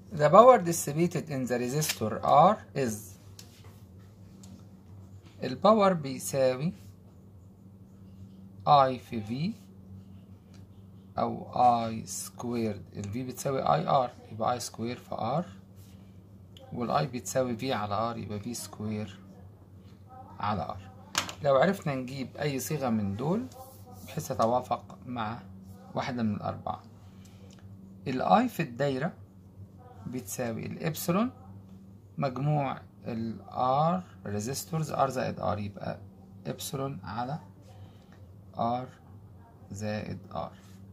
The power distributed in the resistor R is الباور بيساوي I في V أو I سكويرد ال V بتساوي I R يبقى I سكوير في R وال I بتساوي V على R يبقى V سكوير على R لو عرفنا نجيب أي صيغة من دول بحيث تتوافق مع واحدة من الأربعة ال I في الدايرة بتساوي الإبسلون مجموع ال R resistors R زائد R يبقى إبسلون على R زائد R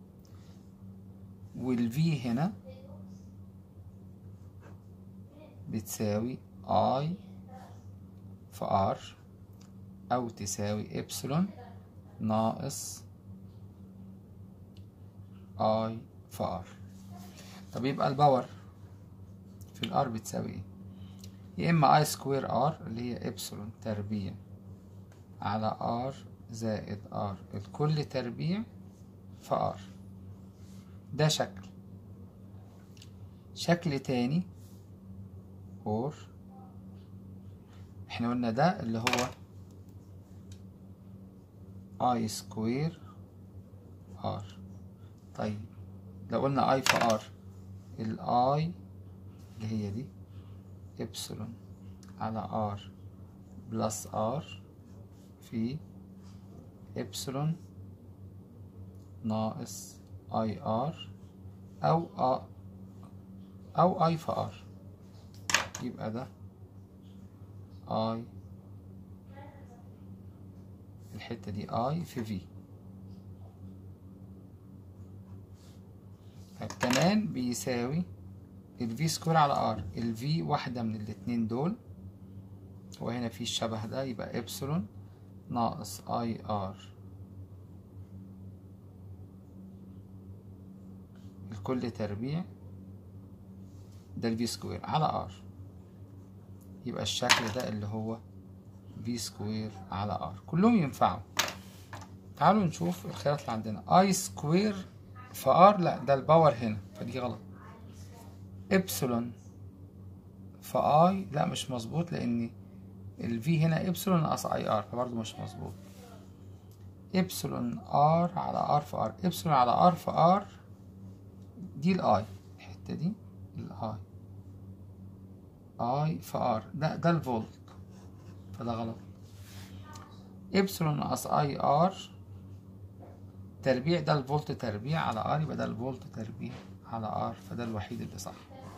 وال V هنا بتساوي I في R أو تساوي إبسلون ناقص I في R طب يبقى الباور في الار بتساوي ايه يا اما اي سكوير ار اللي هي ابسلون تربيع على ار زائد ار الكل تربيع في ار ده شكل شكل تاني اور احنا قلنا ده اللي هو اي سكوير ار طيب لو قلنا اي في ار الاي اللي هي دي ابسلون على ار بلس ار في ابسلون ناقص اي ار او أ او اي في ار يبقى ده اي الحتة دي اي في في كمان بيساوي ال v سكوير على r ال v واحدة من الاتنين دول وهنا في الشبه ده يبقى ابسلون ناقص اي ار الكل تربيع ده ال v سكوير على r يبقى الشكل ده اللي هو v سكوير على r كلهم ينفعوا تعالوا نشوف الخيارات اللي عندنا اي سكوير في ار لا ده الباور هنا فدي غلط ابسلون في اي لا مش مظبوط لان الفي هنا ابسلون ناقص اي ار فبرضه مش مظبوط ابسلون ار على ار في ار ابسلون على ار في ار دي الاي الحته دي الاي اي في ار ده ده الفولت فده غلط ابسلون ناقص اي ار تربيع ده الفولت تربيع على ار يبقى ده الفولت تربيع على ار فده الوحيد اللي صح